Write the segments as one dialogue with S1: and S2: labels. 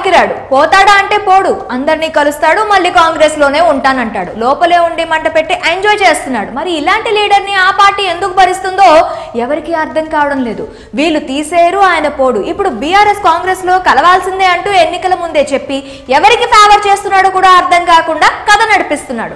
S1: గాలికి రాడు పోతాడా అంటే పోడు అందరినీ కలుస్తాడు మళ్ళీ కాంగ్రెస్ లోనే ఉంటానంటాడు లోపలే ఉండి మంట పెట్టి ఎంజాయ్ చేస్తున్నాడు మరి ఇలాంటి లీడర్ని ఆ పార్టీ ఎందుకు భరిస్తుందో ఎవరికి అర్థం కావడం లేదు వీళ్ళు తీసేరు ఆయన పోడు ఇప్పుడు బీఆర్ఎస్ కాంగ్రెస్ లో కలవాల్సిందే అంటూ ఎన్నికల ముందే చెప్పి ఎవరికి ఫేవర్ చేస్తున్నాడో కూడా అర్థం కాకుండా కథ నడిపిస్తున్నాడు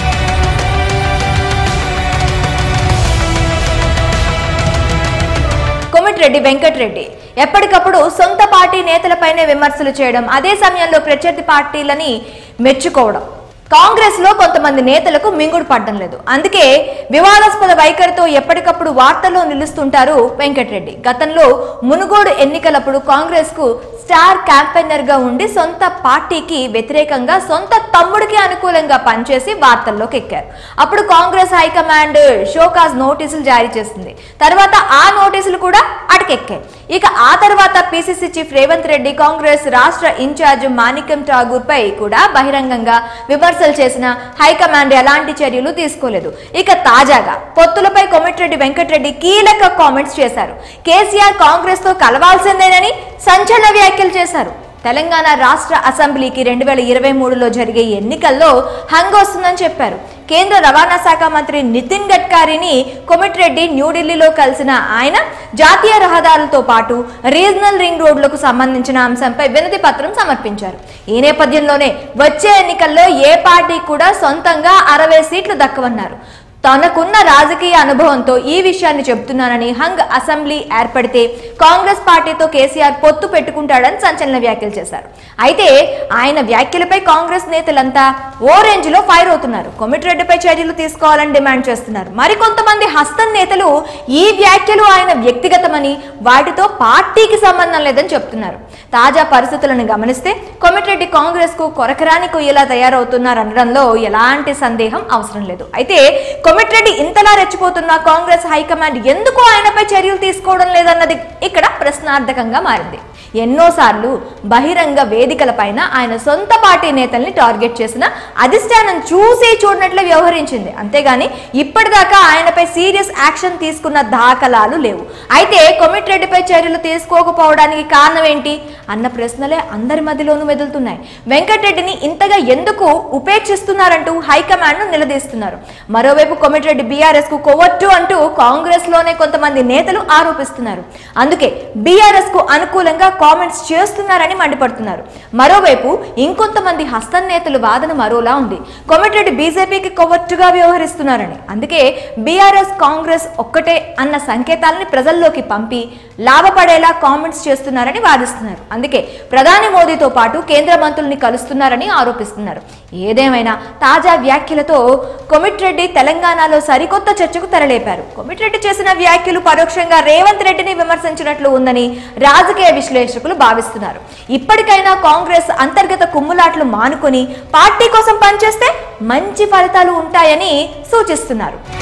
S1: కోమటిరెడ్డి వెంకటరెడ్డి ఎప్పటికప్పుడు సొంత పార్టీ నేతలపైనే విమర్శలు చేయడం అదే సమయంలో ప్రత్యర్థి పార్టీలని మెచ్చుకోవడం కాంగ్రెస్ లో కొంతమంది నేతలకు మింగుడు పడడం లేదు అందుకే వివాదాస్పద వైఖరితో ఎప్పటికప్పుడు వార్తల్లో నిలుస్తుంటారు వెంకటరెడ్డి గతంలో మునుగోడు ఎన్నికలప్పుడు కాంగ్రెస్ కు స్టార్ క్యాంపెయినర్ గా ఉండి సొంత పార్టీకి వ్యతిరేకంగా సొంత తమ్ముడికి అనుకూలంగా పనిచేసి వార్తల్లోకి ఎక్కారు అప్పుడు కాంగ్రెస్ హైకమాండ్ షోకాజ్ నోటీసులు జారీ చేసింది తర్వాత ఆ నోటీసులు కూడా అటకెక్కాయి ఇక ఆ తర్వాత పిసిసి చీఫ్ రేవంత్ రెడ్డి కాంగ్రెస్ రాష్ట్ర ఇన్ఛార్జ్ మాణిక్యం ఠాగూర్ పై కూడా బహిరంగంగా విమర్శలు చేసిన హైకమాండ్ ఎలాంటి చర్యలు తీసుకోలేదు ఇక తాజాగా పొత్తులపై కోమటిరెడ్డి వెంకటరెడ్డి కీలక కామెంట్స్ చేశారు కేసీఆర్ కాంగ్రెస్ తో కలవాల్సిందేనని సంచలన వ్యాఖ్యలు చేశారు తెలంగాణ రాష్ట్ర అసెంబ్లీకి రెండు వేల ఇరవై మూడులో జరిగే ఎన్నికల్లో హంగ్ వస్తుందని చెప్పారు కేంద్ర రవాణా శాఖ మంత్రి నితిన్ గడ్కరీని కొమిటిరెడ్డి న్యూఢిల్లీలో కలిసిన ఆయన జాతీయ రహదారులతో పాటు రీజనల్ రింగ్ రోడ్లకు సంబంధించిన అంశంపై వినతి పత్రం సమర్పించారు ఈ నేపథ్యంలోనే వచ్చే ఎన్నికల్లో ఏ పార్టీ కూడా సొంతంగా అరవై సీట్లు దక్కవన్నారు తనకున్న రాజకీయ అనుభవంతో ఈ విషయాన్ని చెబుతున్నానని హంగ్ అసెంబ్లీ ఏర్పడితే కాంగ్రెస్ పార్టీతో కేసీఆర్ పొత్తు పెట్టుకుంటాడని సంచలన వ్యాఖ్యలు చేశారు అయితే ఆయన వ్యాఖ్యలపై కాంగ్రెస్ నేతలంతా ఓ రేంజ్ లో ఫైర్ అవుతున్నారు కొమిటిరెడ్డిపై చర్యలు తీసుకోవాలని డిమాండ్ చేస్తున్నారు మరికొంతమంది హస్తం నేతలు ఈ వ్యాఖ్యలు ఆయన వ్యక్తిగతమని వాటితో పార్టీకి సంబంధం లేదని చెప్తున్నారు తాజా పరిస్థితులను గమనిస్తే కొమిటిరెడ్డి కాంగ్రెస్ కు కొరకరాని కొయ్యేలా తయారవుతున్నారు అనడంలో ఎలాంటి సందేహం అవసరం లేదు అయితే కొమిటిరెడ్డి ఇంతలా రెచ్చిపోతున్న కాంగ్రెస్ హైకమాండ్ ఎందుకు ఆయనపై చర్యలు తీసుకోవడం లేదన్నది ఇక్కడ ప్రశ్నార్థకంగా మారింది ఎన్నోసార్లు బహిరంగ వేదికలపైన ఆయన సొంత పార్టీ నేతల్ని టార్గెట్ చేసిన అధిష్టానం చూసి చూడనట్లే వ్యవహరించింది అంతేగాని ఇప్పటిదాకా ఆయనపై సీరియస్ యాక్షన్ తీసుకున్న దాఖలాలు లేవు అయితే కొమిటిరెడ్డిపై చర్యలు తీసుకోకపోవడానికి కారణం ఏంటి అన్న ప్రశ్నలే అందరి మధ్యలోనూ మెదులుతున్నాయి వెంకటరెడ్డిని ఇంతగా ఎందుకు ఉపేక్షిస్తున్నారంటూ హైకమాండ్ ను నిలదీస్తున్నారు మరోవైపు కొమిటిరెడ్డి బీఆర్ఎస్ కు కొవ్వొట్టు అంటూ కాంగ్రెస్ లోనే కొంతమంది నేతలు ఆరోపిస్తున్నారు అందుకే బీఆర్ఎస్ కు అనుకూలంగా కామెంట్స్ చేస్తున్నారని మండిపడుతున్నారు మరోవైపు ఇంకొంతమంది హస్తం నేతలు వాదన మరోలా ఉంది కొమిటిరెడ్డి బీజేపీకి కొవ్వొట్టుగా వ్యవహరిస్తున్నారని అందుకే బీఆర్ఎస్ కాంగ్రెస్ ఒక్కటే అన్న సంకేతాలని ప్రజల్లోకి పంపి లాభపడేలా కామెంట్స్ చేస్తున్నారని వాదిస్తున్నారు అందుకే ప్రధాని మోదీతో పాటు కేంద్ర మంత్రుల్ని కలుస్తున్నారని ఆరోపిస్తున్నారు ఏదేమైనా తాజా వ్యాఖ్యలతో కొమిటిరెడ్డి తెలంగాణలో సరికొత్త చర్చకు తెరలేపారు కొమిటిరెడ్డి చేసిన వ్యాఖ్యలు పరోక్షంగా రేవంత్ రెడ్డిని విమర్శించినట్లు ఉందని రాజకీయ విశ్లేషకులు భావిస్తున్నారు ఇప్పటికైనా కాంగ్రెస్ అంతర్గత కుమ్ములాట్లు మానుకొని పార్టీ కోసం పనిచేస్తే మంచి ఫలితాలు ఉంటాయని సూచిస్తున్నారు